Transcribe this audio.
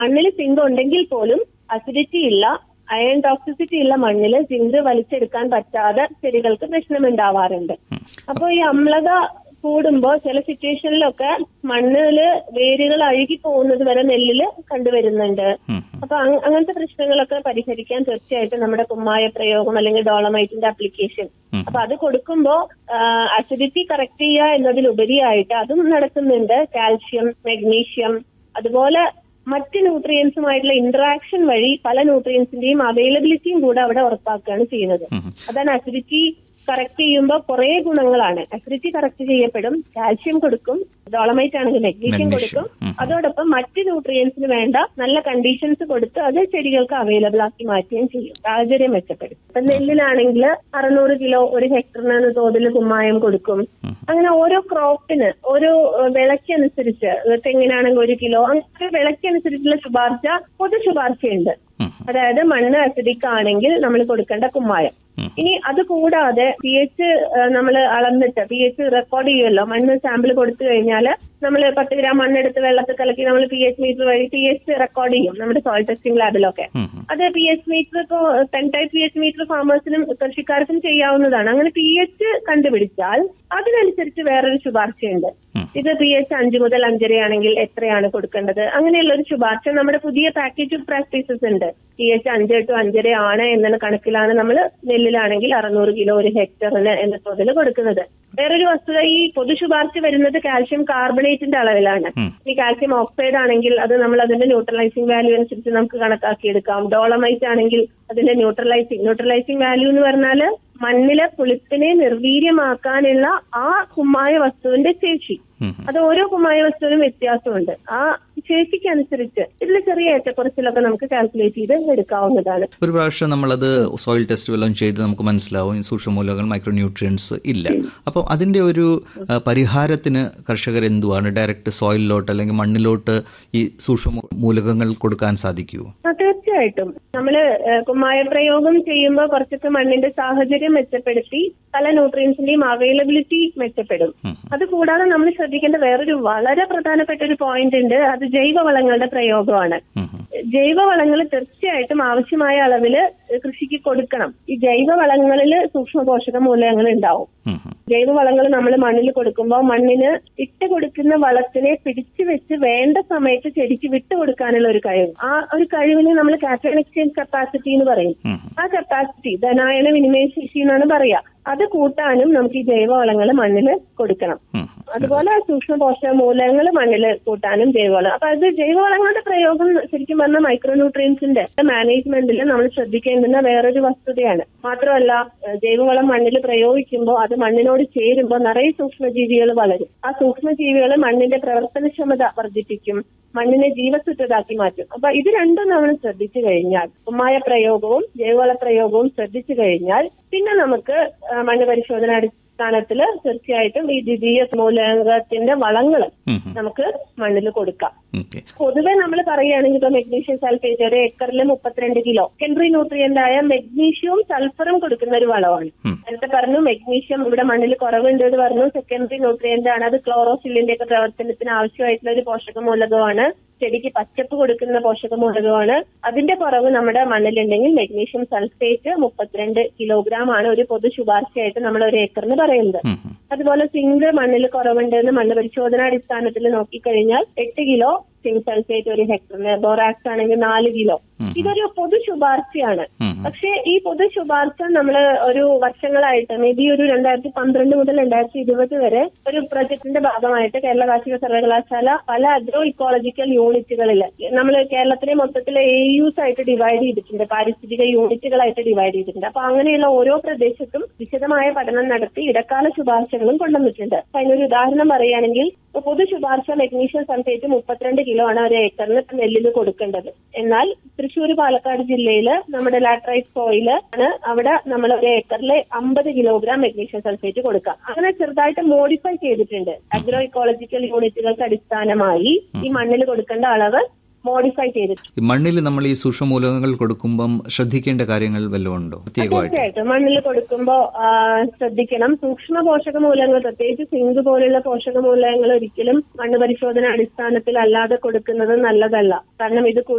മണ്ണിൽ സിങ്ക് ഉണ്ടെങ്കിൽ പോലും അസിഡിറ്റി ഇല്ല അയൺ ടോക്സിസിറ്റി ഉള്ള മണ്ണിൽ സിങ്ക് വലിച്ചെടുക്കാൻ പറ്റാതെ ചെടികൾക്ക് പ്രശ്നമുണ്ടാവാറുണ്ട് അപ്പോൾ ഈ അമ്ലത കൂടുമ്പോൾ ചില സിറ്റുവേഷനിലൊക്കെ മണ്ണില് വേരുകൾ അഴുകി പോകുന്നത് വരെ നെല്ലില് കണ്ടുവരുന്നുണ്ട് ഉം. അപ്പൊ അങ് അങ്ങനത്തെ പ്രശ്നങ്ങളൊക്കെ പരിഹരിക്കാൻ തീർച്ചയായിട്ടും നമ്മുടെ കുമ്മായ പ്രയോഗം അല്ലെങ്കിൽ ഡോളമൈറ്റിന്റെ അപ്ലിക്കേഷൻ ഉം. അപ്പൊ അത് കൊടുക്കുമ്പോ അസിഡിറ്റി കറക്റ്റ് ചെയ്യുക എന്നതിലുപരിയായിട്ട് അതും നടക്കുന്നുണ്ട് കാൽഷ്യം മെഗ്നീഷ്യം അതുപോലെ മറ്റ് ന്യൂട്രിയൻസുമായിട്ടുള്ള ഇന്ററാക്ഷൻ വഴി പല ന്യൂട്രിയൻസിന്റെയും അവൈലബിലിറ്റിയും കൂടെ അവിടെ ഉറപ്പാക്കുകയാണ് ചെയ്യുന്നത് ഉം. അതാണ് അസിഡിറ്റി കറക്റ്റ് ചെയ്യുമ്പോൾ കുറെ ഗുണങ്ങളാണ് അസിഡിറ്റി കറക്റ്റ് ചെയ്യപ്പെടും കാൽഷ്യം കൊടുക്കും ഡോളമൈറ്റ് ആണെങ്കിൽ മെഗ്നീഷ്യം Magnesium. കൊടുക്കും ഉം. അതോടൊപ്പം മറ്റ് ന്യൂട്രിയൻസിന് വേണ്ട നല്ല കണ്ടീഷൻസ് കൊടുത്ത് അത് ചെടികൾക്ക് അവൈലബിൾ ആക്കി മാറ്റുകയും ചെയ്യും സാഹചര്യം മെച്ചപ്പെടും ഇപ്പൊ നെല്ലിനാണെങ്കിൽ അറുന്നൂറ് കിലോ ഒരു ഹെക്ടറിന് എന്ന തോതിൽ കുമ്മായം കൊടുക്കും അങ്ങനെ ഓരോ ക്രോപ്പിന് ഓരോ ഏഹ്, വിളയ്ക്കനുസരിച്ച് തെങ്ങിനാണെങ്കിൽ ഒരു കിലോ അങ്ങനെ വിളയ്ക്കനുസരിച്ചുള്ള ശുപാർശ പൊതു ശുപാർശയുണ്ട് ഉം. അതായത് മണ്ണ് അസിഡിക് ആണെങ്കിൽ നമ്മൾ കൊടുക്കേണ്ട കുമ്മായം ഉം. ഇനി അത് കൂടാതെ പി എച്ച് നമ്മൾ അളന്നിട്ട് പി എച്ച് റെക്കോർഡ് ചെയ്യുമല്ലോ മണ്ണ് സാമ്പിൾ കൊടുത്തു കഴിഞ്ഞാൽ നമ്മൾ പത്ത് ഗ്രാം മണ്ണെടുത്ത് വെള്ളത്തിൽ കലക്കി നമ്മൾ പി എച്ച് മീറ്റർ വഴി പി എച്ച് റെക്കോർഡ് ചെയ്യും നമ്മുടെ സോയിൽ ടെസ്റ്റിംഗ് ലാബിലൊക്കെ ഉം. അത് പി എച്ച് മീറ്റർ ഇപ്പോ ten type P H meter ഫാമേഴ്സിനും കൃഷിക്കാർക്കും ചെയ്യാവുന്നതാണ് അങ്ങനെ പി എച്ച് കണ്ടുപിടിച്ചാൽ അതിനനുസരിച്ച് വേറൊരു ശുപാർശയുണ്ട് ഉം. ഇത് പി എച്ച് അഞ്ച് മുതൽ അഞ്ചരയാണെങ്കിൽ എത്രയാണ് കൊടുക്കേണ്ടത് അങ്ങനെയുള്ള ഒരു ശുപാർശ നമ്മുടെ പുതിയ പാക്കേജ് ഓഫ് പ്രാക്ടീസസ് ഉണ്ട് പി എച്ച് അഞ്ച് ടു അഞ്ചര ആണ് എന്ന കണക്കിലാണ് നമ്മൾ നെല്ലിലാണെങ്കിൽ അറുന്നൂറ് കിലോ ഒരു ഹെക്ടറിന് എന്ന തോതിൽ കൊടുക്കുന്നത് വേറൊരു വസ്തുത ഈ പൊതു ശുപാർശ വരുന്നത് കാൽഷ്യം കാർബണേറ്റിന്റെ അളവിലാണ് ഉം. ഈ കാൽഷ്യം ഓക്സൈഡ് ആണെങ്കിൽ അത് നമ്മൾ അതിന്റെ ന്യൂട്രലൈസിംഗ് വാല്യൂ അനുസരിച്ച് നമുക്ക് കണക്കാക്കിയെടുക്കാം ഡോളമൈറ്റ് ആണെങ്കിൽ അതിന്റെ ന്യൂട്രലൈസിംഗ് ന്യൂട്രലൈസിംഗ് വാല്യൂ എന്ന് പറഞ്ഞാൽ മണ്ണിലെ പുളിപ്പിനെ നിർവീര്യമാക്കാനുള്ള ആ കുമ്മായ വസ്തുവിന്റെ ശേഷി ഉം. അത് ഓരോ കുമ്മായ വസ്തുവിനും വ്യത്യാസമുണ്ട് ആ ശേഷിക്ക് അനുസരിച്ച് ഇതിൽ ചെറിയ ഏറ്റക്കുറച്ചിലൊക്കെ നമുക്ക് കാൽക്കുലേറ്റ് ചെയ്ത് എടുക്കാവുന്നതാണ് ഒരു പ്രാവശ്യം നമ്മളത് സോയിൽ ടെസ്റ്റ് വല്ലതും ചെയ്ത് നമുക്ക് മനസ്സിലാവും ഈ സൂക്ഷ്മമൂലകങ്ങൾ മൈക്രോ ന്യൂട്രിയൻസ് ഇല്ല അപ്പോൾ അതിൻ്റെ ഒരു ആ, പരിഹാരത്തിന് കർഷകർ എന്തുവാണ് ഡയറക്റ്റ് സോയിലിലോട്ട് അല്ലെങ്കിൽ മണ്ണിലോട്ട് ഈ സൂക്ഷ്മ മൂലകങ്ങൾ കൊടുക്കാൻ സാധിക്കുമോ ആ, തീർച്ചയായിട്ടും നമ്മള് ഏഹ്, കുമ്മായ പ്രയോഗം ചെയ്യുമ്പോൾ കുറച്ചൊക്കെ മണ്ണിന്റെ സാഹചര്യം മെച്ചപ്പെടുത്തി പല ന്യൂട്രിയൻസിന്റെയും അവൈലബിലിറ്റി മെച്ചപ്പെടും ഉം. അത് കൂടാതെ നമ്മൾ ശ്രദ്ധിക്കേണ്ട വേറൊരു വളരെ പ്രധാനപ്പെട്ട ഒരു പോയിന്റ് ഉണ്ട് അത് ജൈവവളങ്ങളുടെ പ്രയോഗമാണ് ഉം. ഉം. ജൈവവളങ്ങൾ തീർച്ചയായിട്ടും ആവശ്യമായ അളവില് കൃഷിക്ക് കൊടുക്കണം ഈ ജൈവവളങ്ങളിൽ സൂക്ഷ്മ പോഷക മൂലകങ്ങൾ ഉണ്ടാവും ഉം. ഉം. ജൈവവളങ്ങൾ നമ്മൾ മണ്ണിൽ കൊടുക്കുമ്പോൾ മണ്ണിന് ഇട്ട് കൊടുക്കുന്ന വളത്തിനെ പിടിച്ചു വെച്ച് വേണ്ട സമയത്ത് ചെടിക്ക് വിട്ടു കൊടുക്കാനുള്ള ഒരു കഴിവ് ആ ഒരു കഴിവിന് നമ്മൾ കാറ്റൺ എക്സ്ചേഞ്ച് കപ്പാസിറ്റി എന്ന് പറയും ഉം. ആ കപ്പാസിറ്റി ധനായന വിനിമയ ശേഷി എന്നാണ് പറയാ അത് കൂട്ടാനും നമുക്ക് ഈ ജൈവവളങ്ങൾ മണ്ണിൽ കൊടുക്കണം ഉം. അതുപോലെ സൂക്ഷ്മ പോഷക മൂലകങ്ങൾ മണ്ണിൽ കൂട്ടാനും ജൈവവളം അപ്പൊ അത് ജൈവവളങ്ങളുടെ പ്രയോഗം ശരിക്കും പറഞ്ഞാൽ മൈക്രോ ന്യൂട്രിയൻസിന്റെ മാനേജ്മെന്റിൽ നമ്മൾ ശ്രദ്ധിക്കേണ്ടുന്ന വേറൊരു വസ്തുതയാണ് മാത്രമല്ല ഏഹ് ജൈവവളം മണ്ണിൽ പ്രയോഗിക്കുമ്പോൾ അത് മണ്ണിനോട് ചേരുമ്പോൾ നിറയെ സൂക്ഷ്മജീവികൾ വളരും ആ സൂക്ഷ്മജീവികൾ മണ്ണിന്റെ പ്രവർത്തനക്ഷമത വർദ്ധിപ്പിക്കും മണ്ണിനെ ജീവസുറ്റതാക്കി മാറ്റും അപ്പൊ ഇത് രണ്ടും നമ്മൾ ശ്രദ്ധിച്ചു കഴിഞ്ഞാൽ കുമ്മായ പ്രയോഗവും ജൈവവള പ്രയോഗവും ശ്രദ്ധിച്ചു കഴിഞ്ഞാൽ പിന്നെ നമുക്ക് ആ, മണ്ണ് പരിശോധന അടിസ്ഥാനത്തിൽ തീർച്ചയായിട്ടും ഈ ദ്വിതീയ മൂലകത്തിന്റെ വളങ്ങൾ ഉം. ഉം. നമുക്ക് മണ്ണിൽ കൊടുക്കാം ഓക്കെ പൊതുവെ നമ്മൾ പറയുകയാണെങ്കിൽ ഇപ്പൊ മെഗ്നീഷ്യം സൾഫേറ്റ് ഒരു ഏക്കറിൽ മുപ്പത്തിരണ്ട് കിലോ സെക്കൻഡറി ന്യൂട്രിയന്റ് ആയ മെഗ്നീഷ്യവും സൾഫറും കൊടുക്കുന്ന ഒരു വളമാണ് ഉം. നേരത്തെ പറഞ്ഞു മെഗ്നീഷ്യം ഇവിടെ മണ്ണിൽ കുറവുണ്ട് എന്ന് പറഞ്ഞു സെക്കൻഡറി ന്യൂട്രിയന്റ് ആണ് അത് ക്ലോറോഫില്ലിന്റെ ഒക്കെ പ്രവർത്തനത്തിന് ആവശ്യമായിട്ടുള്ള ഒരു പോഷക മൂലകമാണ് ചെടിക്ക് പച്ചപ്പ് കൊടുക്കുന്ന പോഷക മൂലകമാണ് അതിന്റെ കുറവ് നമ്മുടെ മണ്ണിലുണ്ടെങ്കിൽ മെഗ്നീഷ്യം സൾഫേറ്റ് മുപ്പത്തിരണ്ട് കിലോഗ്രാം ആണ് ഒരു പൊതു ശുപാർശയായിട്ട് നമ്മൾ ഒരു ഏക്കറിന് പറയുന്നത് ഉം. ഉം. അതുപോലെ സിങ്ക് മണ്ണിൽ കുറവുണ്ടെന്ന് മണ്ണ് പരിശോധനാടിസ്ഥാനത്തിൽ നോക്കിക്കഴിഞ്ഞാൽ എട്ട് കിലോ സിങ്ക് സൾഫേറ്റ് ഒരു ഹെക്ടറിന് ബോറാക്സ് ആണെങ്കിൽ നാല് കിലോ ഉം. ഇതൊരു പൊതു ശുപാർശയാണ് ഉം. പക്ഷേ ഈ പൊതു ശുപാർശ നമ്മൾ ഒരു വർഷങ്ങളായിട്ട് മേ ബി ഒരു രണ്ടായിരത്തി പന്ത്രണ്ട് മുതൽ രണ്ടായിരത്തി ഇരുപത് വരെ ഒരു പ്രൊജക്ടിന്റെ ഭാഗമായിട്ട് കേരള കാർഷിക സർവകലാശാല പല അഗ്രോ ഇക്കോളജിക്കൽ യൂണിറ്റുകളിൽ നമ്മൾ കേരളത്തിലെ മൊത്തത്തിൽ എ യുസ് ആയിട്ട് ഡിവൈഡ് ചെയ്തിട്ടുണ്ട് പാരിസ്ഥിതിക യൂണിറ്റുകളായിട്ട് ഡിവൈഡ് ചെയ്തിട്ടുണ്ട് അപ്പൊ അങ്ങനെയുള്ള ഓരോ പ്രദേശത്തും വിശദമായ പഠനം നടത്തി ഇടക്കാല ശുപാർശകളും കൊണ്ടുവന്നിട്ടുണ്ട് അപ്പൊ അതിനൊരു ഉദാഹരണം പറയുകയാണെങ്കിൽ ഇപ്പൊ പൊതു ശുപാർശ മെഗ്നീഷ്യം സൾഫേറ്റ് മുപ്പത്തിരണ്ട് കിലോ ആണ് ഒരു ഏക്കറിന് നെല്ലിന് കൊടുക്കേണ്ടത് എന്നാൽ തൃശ്ശൂർ പാലക്കാട് ജില്ലയില് നമ്മുടെ ലാട്രൈറ്റ് സോയില് ആണ് അവിടെ നമ്മൾ ഒരു ഏക്കറിൽ അമ്പത് കിലോഗ്രാം മെഗ്നീഷ്യം സൾഫേറ്റ് കൊടുക്കാം അങ്ങനെ ചെറുതായിട്ട് മോഡിഫൈ ചെയ്തിട്ടുണ്ട് അഗ്രോ ഇക്കോളജിക്കൽ യൂണിറ്റുകൾക്ക് അടിസ്ഥാനമായി ഈ മണ്ണിൽ കൊടുക്കേണ്ട അളവ് മോഡിഫൈ ചെയ്തിട്ടുണ്ട് ഈ മണ്ണിൽ നമ്മൾ ഈ സൂക്ഷ്മമൂലകങ്ങൾ കൊടുക്കുമ്പം ശ്രദ്ധിക്കേണ്ട കാര്യങ്ങൾ വല്ലതും ഉണ്ടോ പ്രത്യേകമായിട്ട് തീർച്ചയായിട്ടും മണ്ണിൽ കൊടുക്കുമ്പോ ആ, ശ്രദ്ധിക്കണം സൂക്ഷ്മ പോഷക മൂലകങ്ങൾ പ്രത്യേകിച്ച് സിങ്ക് പോലുള്ള പോഷക മൂലകങ്ങൾ ഒരിക്കലും മണ്ണ് പരിശോധന അടിസ്ഥാനത്തിൽ അല്ലാതെ കൊടുക്കുന്നത് നല്ലതല്ല കാരണം ഇത്